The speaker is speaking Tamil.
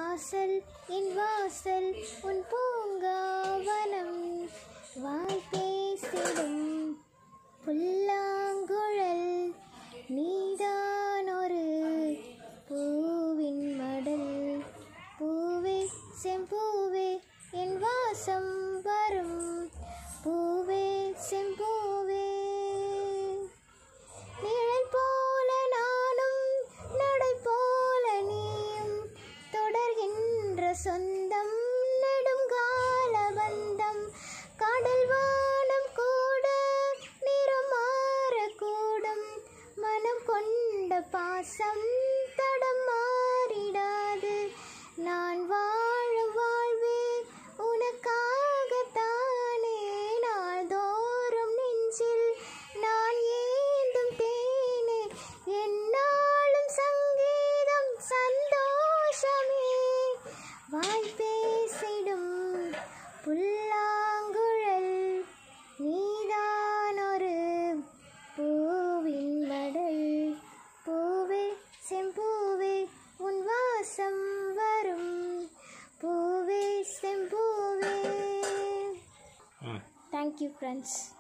வாசல் என் வாசல் உன் பூங்காவனம் வாய் பேசிடும் புல்லாங்குழல் நீதான் ஒரு பூவின் மடல் பூவே செம்பூவே என் வாசம் வரும் பூவே செம்பூவே நிழல் போல நானும் நடை போல நீயும் தொடர்கின்ற சொந்தம் நெடுங்கால பந்தம் கடல் வானம் கூட நிறம் மாறக்கூடும் மனம் கொண்ட பாசம் தடம் மாறிடாது நான் வாழும் வாழ்வே உனக்காகத்தானே நாள்தோறும் நெஞ்சில் நான் ஏந்தும் தேனே என்னாலும் சங்கீதம் சந்தோஷமே வாய் பேசிடும் புல்லாங்குழல் நீதான் ஒரு பூவின் மடல் பூவே செம்பூவே உன் வாசம் வரும் பூவே செம்பூவே தேங்க்யூ ஃப்ரெண்ட்ஸ்